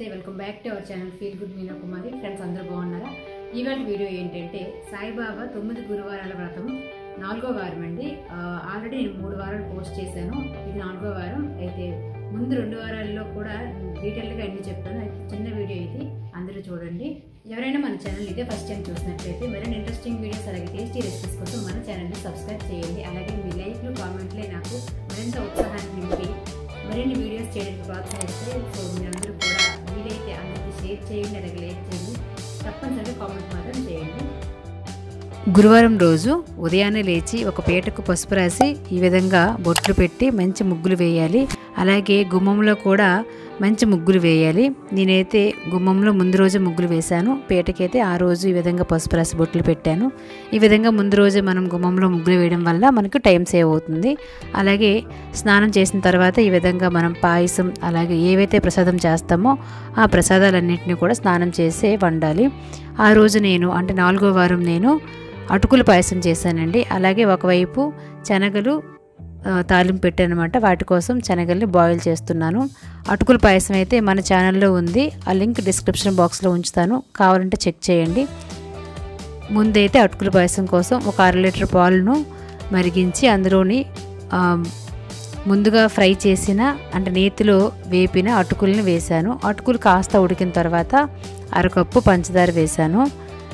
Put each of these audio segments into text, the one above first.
నమస్తే welcome back to our channel feel good Meena Kumari friends అందరూ బాగున్నారా ఇవాళ వీడియో ఏంటంటే సాయిబాబా తొమ్మిది గురువారాల వ్రతం నాలుగో వారం అండి ఆ, ఆల్రెడీ నేను మూడు వారాలు పోస్ట్ చేశాను ఇది నాలుగో వారం అయితే ముందు రెండు వారాల్లో కూడా డీటెయిల్గా అన్ని చెప్తాను అయితే చిన్న వీడియో ఇది అందరూ చూడండి ఎవరైనా మన ఛానల్ ఇదే ఫస్ట్ టైం చూసినట్లయితే మరిన్ని ఇంట్రెస్టింగ్ వీడియోస్ అలాగే టేస్టీ రెసిపీస్ కోసం మన ఛానల్ని సబ్స్క్రైబ్ చేయండి అలాగే మీ లైక్లు కామెంట్లే నాకు మరింత ఉత్సాహాన్ని నింపి మరిన్ని వీడియోస్ చేయడానికి ప్రోత్సహిస్తే సో మీరందరూ కూడా వీలైతే అందరికీ షేర్ చేయండి అలాగే లైక్ చేయండి తప్పనిసరిగా కామెంట్ మాత్రం చేయండి గురువారం రోజు ఉదయాన్నే లేచి ఒక పీటకు పసుపు రాసి ఈ విధంగా బొట్లు పెట్టి మంచి ముగ్గులు వేయాలి అలాగే గుమ్మంలో కూడా మంచి ముగ్గులు వేయాలి నేనైతే గుమ్మంలో ముందు రోజు ముగ్గులు వేశాను పీటకైతే ఆ రోజు ఈ విధంగా పసుపు రాసి బొట్లు పెట్టాను ఈ విధంగా ముందు రోజు మనం గుమ్మంలో ముగ్గులు వేయడం వల్ల మనకు టైం సేవ్ అవుతుంది అలాగే స్నానం చేసిన తర్వాత ఈ విధంగా మనం పాయసం అలాగే ఏవైతే ప్రసాదం చేస్తామో ఆ ప్రసాదాలన్నింటినీ కూడా స్నానం చేసే వండాలి ఆ రోజు నేను అంటే నాలుగో వారం నేను అటుకుల పాయసం చేశానండి అలాగే ఒకవైపు శనగలు ఆ, తాలింపు పెట్టానమాట వాటి కోసం శనగల్ని బాయిల్ చేస్తున్నాను అటుకుల పాయసం అయితే మన ఛానల్లో ఉంది ఆ లింక్ డిస్క్రిప్షన్ బాక్స్లో ఉంచుతాను కావాలంటే చెక్ చేయండి ముందైతే అటుకుల పాయసం కోసం ఒక అర లీటర్ పాలను మరిగించి అందులోని ఆ, ముందుగా ఫ్రై చేసిన అంటే నేతిలో వేపిన అటుకుల్ని వేశాను అటుకులు కాస్త ఉడికిన తర్వాత అరకప్పు పంచదార వేశాను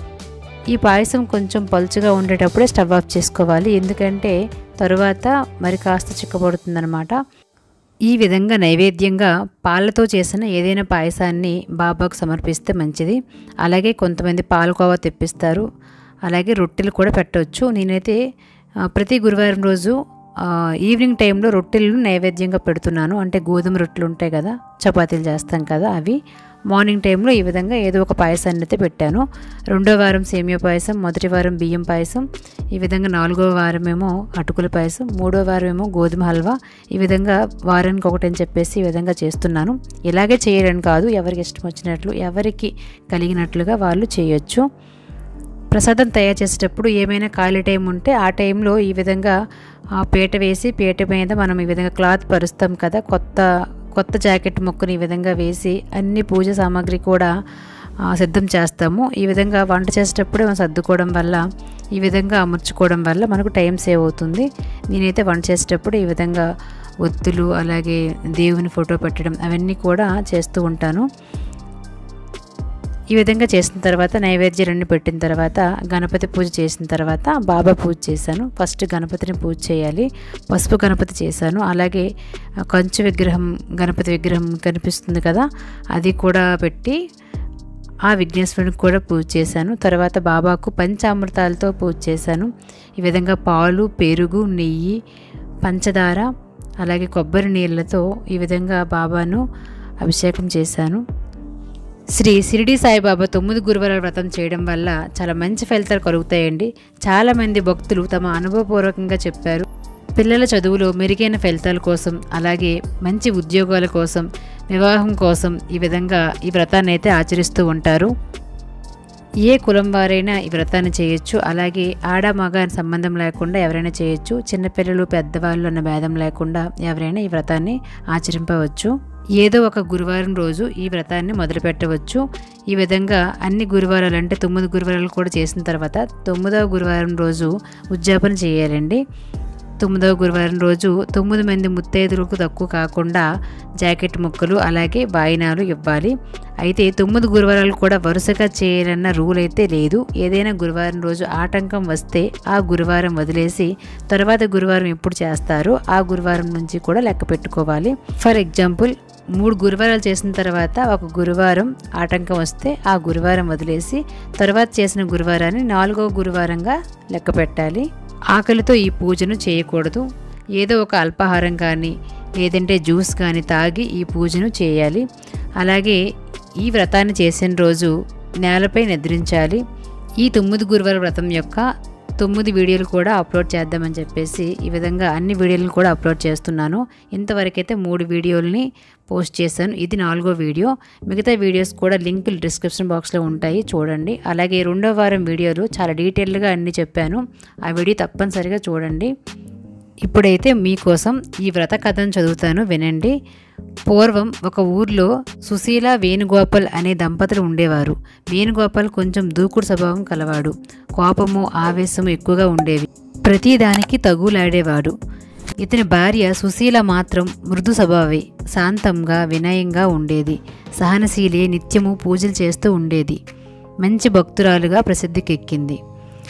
ఈ పాయసం కొంచెం పలుచగా ఉండేటప్పుడే స్టవ్ ఆఫ్ చేసుకోవాలి ఎందుకంటే తరువాత మరి కాస్త చిక్కబడుతుందనమాట ఈ విధంగా నైవేద్యంగా పాలతో చేసిన ఏదైనా పాయసాన్ని బాబాకు సమర్పిస్తే మంచిది అలాగే కొంతమంది పాలకోవా తెప్పిస్తారు అలాగే రొట్టెలు కూడా పెట్టవచ్చు నేనైతే ఆ, ప్రతి గురువారం రోజు ఆ, ఈవినింగ్ టైంలో రొట్టెలను నైవేద్యంగా పెడుతున్నాను అంటే గోధుమ రొట్టెలు ఉంటాయి కదా చపాతీలు చేస్తాం కదా అవి మార్నింగ్ టైంలో ఈ విధంగా ఏదో ఒక పాయసాన్ని అయితే పెట్టాను రెండో వారం సేమియా పాయసం మొదటి వారం బియ్యం పాయసం ఈ విధంగా నాలుగో వారం ఏమో అటుకుల పాయసం మూడో వారం ఏమో గోధుమ హల్వా ఈ విధంగా వారానికి ఒకటి అని చెప్పేసి ఈ విధంగా చేస్తున్నాను ఇలాగే చేయడం కాదు ఎవరికి ఇష్టం వచ్చినట్లు ఎవరికి కలిగినట్లుగా వాళ్ళు చేయొచ్చు ప్రసాదం తయారు చేసేటప్పుడు ఏమైనా ఖాళీ టైం ఉంటే ఆ టైంలో ఈ విధంగా ఆ పీట వేసి పీట మీద మనం ఈ విధంగా క్లాత్ పరుస్తాం కదా కొత్త కొత్త జాకెట్ మొక్కని ఈ విధంగా వేసి అన్ని పూజ సామాగ్రి కూడా ఆ, సిద్ధం చేస్తాము ఈ విధంగా వంట చేసేటప్పుడే మనం సర్దుకోవడం వల్ల ఈ విధంగా అమర్చుకోవడం వల్ల మనకు టైం సేవ్ అవుతుంది నేనైతే వంట చేసేటప్పుడు ఈ విధంగా ఒత్తులు అలాగే దేవుని ఫోటో పెట్టడం అవన్నీ కూడా చేస్తూ ఉంటాను ఈ విధంగా చేసిన తర్వాత నైవేద్యాలన్నీ పెట్టిన తర్వాత గణపతి పూజ చేసిన తర్వాత బాబా పూజ చేశాను ఫస్ట్ గణపతిని పూజ చేయాలి పసుపు గణపతి చేశాను అలాగే ఆ, కంచు విగ్రహం గణపతి విగ్రహం కనిపిస్తుంది కదా అది కూడా పెట్టి ఆ విఘ్నేశ్వరునికి కూడా పూజ చేశాను తర్వాత బాబాకు పంచామృతాలతో పూజ చేశాను ఈ విధంగా పాలు పెరుగు నెయ్యి పంచదార అలాగే కొబ్బరి నీళ్ళతో ఈ విధంగా బాబాను అభిషేకం చేశాను శ్రీ షిరిడి సాయిబాబా తొమ్మిది గురువారాల వ్రతం చేయడం వల్ల చాలా మంచి ఫలితాలు కలుగుతాయండి చాలామంది భక్తులు తమ అనుభవపూర్వకంగా చెప్పారు పిల్లల చదువులో మెరుగైన ఫలితాల కోసం అలాగే మంచి ఉద్యోగాల కోసం వివాహం కోసం ఈ విధంగా ఈ వ్రతాన్ని అయితే ఆచరిస్తూ ఉంటారు ఏ కులం వారైనా ఈ వ్రతాన్ని చేయొచ్చు అలాగే ఆడ మగ అని సంబంధం లేకుండా ఎవరైనా చేయొచ్చు చిన్నపిల్లలు పెద్దవాళ్ళు అన్న భేదం లేకుండా ఎవరైనా ఈ వ్రతాన్ని ఆచరింపవచ్చు ఏదో ఒక గురువారం రోజు ఈ వ్రతాన్ని మొదలు పెట్టవచ్చు ఈ విధంగా అన్ని గురువారాలు అంటే తొమ్మిది గురువారాలు కూడా చేసిన తర్వాత తొమ్మిదవ గురువారం రోజు ఉద్యాపన చేయాలండి తొమ్మిదవ గురువారం రోజు తొమ్మిది మంది ముత్తైదులకు తక్కువ కాకుండా జాకెట్ ముక్కలు అలాగే వాయినాలు ఇవ్వాలి అయితే తొమ్మిది గురువారాలు కూడా వరుసగా చేయాలన్న రూల్ అయితే లేదు ఏదైనా గురువారం రోజు ఆటంకం వస్తే ఆ గురువారం వదిలేసి తర్వాత గురువారం ఎప్పుడు చేస్తారో ఆ గురువారం నుంచి కూడా లెక్క పెట్టుకోవాలి ఫర్ ఎగ్జాంపుల్ మూడు గురువారాలు చేసిన తర్వాత ఒక గురువారం ఆటంకం వస్తే ఆ గురువారం వదిలేసి తర్వాత చేసిన గురువారాన్ని నాలుగో గురువారంగా లెక్క పెట్టాలి ఆకలితో ఈ పూజను చేయకూడదు ఏదో ఒక అల్పాహారం కానీ లేదంటే జ్యూస్ కానీ తాగి ఈ పూజను చేయాలి అలాగే ఈ వ్రతాన్ని చేసిన రోజు నేలపై నిద్రించాలి ఈ తొమ్మిది గురువార వ్రతం యొక్క తొమ్మిది వీడియోలు కూడా అప్లోడ్ చేద్దామని చెప్పేసి ఈ విధంగా అన్ని వీడియోలను కూడా అప్లోడ్ చేస్తున్నాను ఇంతవరకైతే మూడు వీడియోల్ని పోస్ట్ చేశాను ఇది నాలుగో వీడియో మిగతా వీడియోస్ కూడా లింకులు డిస్క్రిప్షన్ బాక్స్లో ఉంటాయి చూడండి అలాగే రెండో వారం వీడియోలు చాలా డీటెయిల్గా అన్ని చెప్పాను ఆ వీడియో తప్పనిసరిగా చూడండి ఇప్పుడైతే మీకోసం ఈ వ్రత కథను చదువుతాను వినండి పూర్వం ఒక ఊర్లో సుశీల వేణుగోపాల్ అనే దంపతులు ఉండేవారు వేణుగోపాల్ కొంచెం దూకుడు స్వభావం కలవాడు కోపము ఆవేశము ఎక్కువగా ఉండేవి ప్రతిదానికి తగులాడేవాడు ఇతని భార్య సుశీల మాత్రం మృదు స్వభావి శాంతంగా వినయంగా ఉండేది సహనశీలి నిత్యము పూజలు చేస్తూ ఉండేది మంచి భక్తురాలుగా ప్రసిద్ధికెక్కింది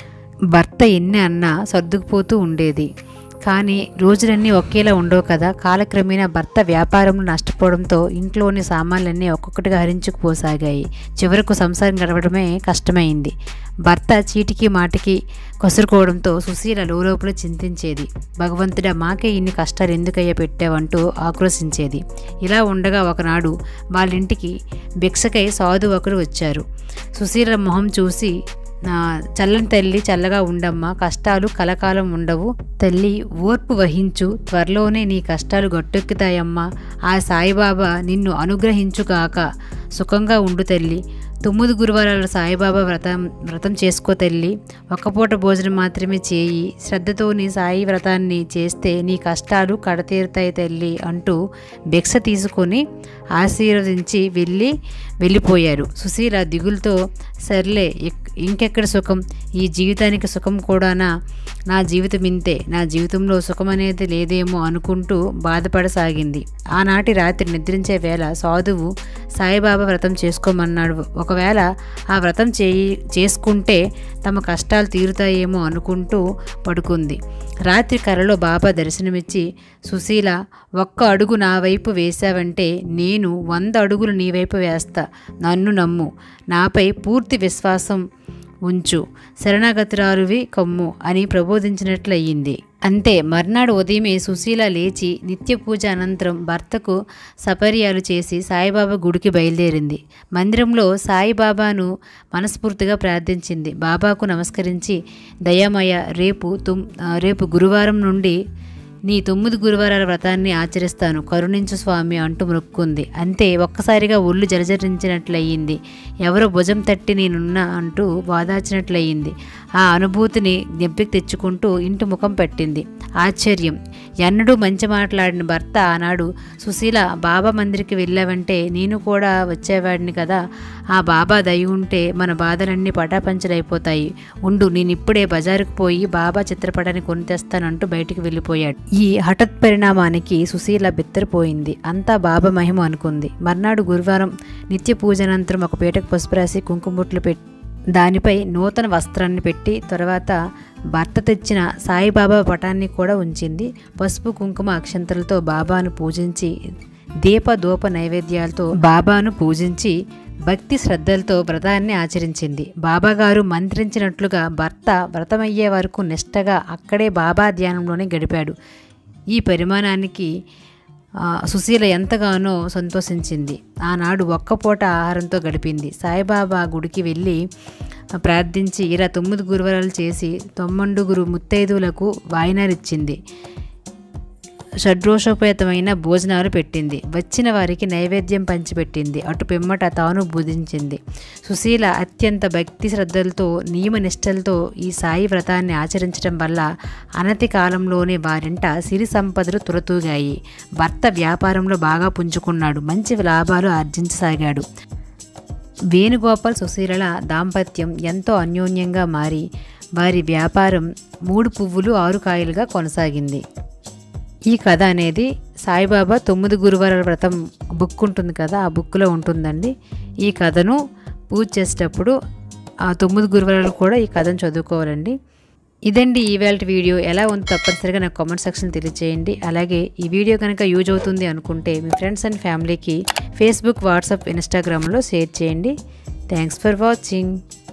భర్త ఎన్ని అన్నా సర్దుకుపోతూ ఉండేది కానీ రోజులన్నీ ఒకేలా ఉండవు కదా కాలక్రమేణా భర్త వ్యాపారంలో నష్టపోవడంతో ఇంట్లోని సామాన్లన్నీ ఒక్కొక్కటిగా హరించుకుపోసాగాయి చివరకు సంసారం గడవడమే కష్టమైంది భర్త చీటికి మాటికి కసురుకోవడంతో సుశీల లోపల చింతించేది భగవంతుడా మాకే ఇన్ని కష్టాలు ఎందుకయ్యా పెట్టావంటూ ఆక్రోశించేది ఇలా ఉండగా ఒకనాడు వాళ్ళింటికి భిక్షకై సాధు ఒకరు వచ్చారు సుశీల మొహం చూసి నా చల్లని తల్లి చల్లగా ఉండమ్మా కష్టాలు కలకాలం ఉండవు తల్లి ఓర్పు వహించు త్వరలోనే నీ కష్టాలు గట్టెక్కుతాయమ్మా ఆ సాయిబాబా నిన్ను అనుగ్రహించుగాక సుఖంగా ఉండు తల్లి తొమ్మిది గురువారాల సాయిబాబా వ్రతం వ్రతం చేసుకో తల్లి ఒక్కపూట భోజనం మాత్రమే చేయి శ్రద్ధతో నీ సాయి వ్రతాన్ని చేస్తే నీ కష్టాలు కడతీరుతాయి తల్లి అంటూ భిక్ష తీసుకొని ఆశీర్వదించి వెళ్ళి వెళ్ళిపోయారు సుశీల దిగులతో సర్లే ఇక్- ఇంకెక్కడ సుఖం ఈ జీవితానికి సుఖం కూడానా నా జీవితం ఇంతే నా జీవితంలో సుఖం అనేది లేదేమో అనుకుంటూ బాధపడసాగింది ఆనాటి రాత్రి నిద్రించే వేళ సాధువు సాయిబాబా వ్రతం చేసుకోమన్నాడు ఒకవేళ ఆ వ్రతం చేయి చేసుకుంటే తమ కష్టాలు తీరుతాయేమో అనుకుంటూ పడుకుంది రాత్రి కలలో బాబా దర్శనమిచ్చి సుశీల ఒక్క అడుగు నా వైపు వేశావంటే నేను వంద అడుగులు నీ వైపు వేస్తా నన్ను నమ్ము నాపై పూర్తి విశ్వాసం ఉంచు శరణాగతురాలువి కమ్ము అని ప్రబోధించినట్లయింది అంతే మర్నాడు ఉదయమే సుశీల లేచి నిత్య పూజ అనంతరం భర్తకు సపర్యాలు చేసి సాయిబాబా గుడికి బయలుదేరింది మందిరంలో సాయిబాబాను మనస్ఫూర్తిగా ప్రార్థించింది బాబాకు నమస్కరించి దయామయ రేపు తుమ్ ఆ, రేపు గురువారం నుండి నీ తొమ్మిది గురువారాల వ్రతాన్ని ఆచరిస్తాను కరుణించు స్వామి అంటూ మొక్కుకుంది అంతే ఒక్కసారిగా ఒళ్ళు జలజరించినట్లయింది ఎవరో భుజం తట్టి నేనున్నా అంటూ వాదాచినట్లయింది ఆ అనుభూతిని జ్ఞప్తికి తెచ్చుకుంటూ ఇంటి ముఖం పెట్టింది ఆశ్చర్యం ఎన్నడూ మంచి మాట్లాడిన భర్త ఆనాడు సుశీల బాబా మందిరికి వెళ్ళావంటే నేను కూడా వచ్చేవాడిని కదా ఆ బాబా దయ ఉంటే మన బాధలన్నీ పటాపంచలైపోతాయి ఉండు నేను ఇప్పుడే బజారుకు పోయి బాబా చిత్రపటాన్ని కొని తెస్తానంటూ బయటికి వెళ్ళిపోయాడు ఈ హఠత్ పరిణామానికి సుశీల బిత్తరపోయింది అంతా బాబా మహిమ అనుకుంది మర్నాడు గురువారం నిత్య పూజనంతరం ఒక పీటకు పసుపు రాసి కుంకుమొట్లు పెట్టి దానిపై నూతన వస్త్రాన్ని పెట్టి తర్వాత భర్త తెచ్చిన సాయిబాబా పటాన్ని కూడా ఉంచింది పసుపు కుంకుమ అక్షంతలతో బాబాను పూజించి దీప దూప నైవేద్యాలతో బాబాను పూజించి భక్తి శ్రద్ధలతో వ్రతాన్ని ఆచరించింది బాబాగారు మంత్రించినట్లుగా భర్త వ్రతమయ్యే వరకు నిష్టగా అక్కడే బాబా ధ్యానంలోనే గడిపాడు ఈ పరిమాణానికి ఆ, సుశీల ఎంతగానో సంతోషించింది ఆనాడు ఒక్కపూట ఆహారంతో గడిపింది సాయిబాబా గుడికి వెళ్ళి ప్రార్థించి ఇలా తొమ్మిది గురువారాలు చేసి తొమ్మండుగురు ముత్తైదువులకు వాయినారిచ్చింది షడ్రోషోపేతమైన భోజనాలు పెట్టింది వచ్చిన వారికి నైవేద్యం పంచిపెట్టింది అటు పిమ్మట తాను భుజించింది సుశీల అత్యంత భక్తి శ్రద్ధలతో నియమనిష్టలతో ఈ సాయి వ్రతాన్ని ఆచరించడం వల్ల అనతి కాలంలోనే వారింట సిరి సంపదలు తురతూగాయి భర్త వ్యాపారంలో బాగా పుంజుకున్నాడు మంచి లాభాలు ఆర్జించసాగాడు వేణుగోపాల్ సుశీలల దాంపత్యం ఎంతో అన్యోన్యంగా మారి వారి వ్యాపారం మూడు పువ్వులు ఆరు కాయలుగా కొనసాగింది ఈ కథ అనేది సాయిబాబా తొమ్మిది గురువారాల వ్రతం బుక్ ఉంటుంది కదా ఆ బుక్లో ఉంటుందండి ఈ కథను పూజ చేసేటప్పుడు ఆ తొమ్మిది గురువారాలు కూడా ఈ కథను చదువుకోవాలండి ఇదండి ఈవేళ వీడియో ఎలా ఉందో తప్పనిసరిగా నాకు కామెంట్ సెక్షన్ తెలియజేయండి అలాగే ఈ వీడియో కనుక యూజ్ అవుతుంది అనుకుంటే మీ ఫ్రెండ్స్ అండ్ ఫ్యామిలీకి ఫేస్బుక్ వాట్సాప్ ఇన్స్టాగ్రామ్లో షేర్ చేయండి థ్యాంక్స్ ఫర్ వాచింగ్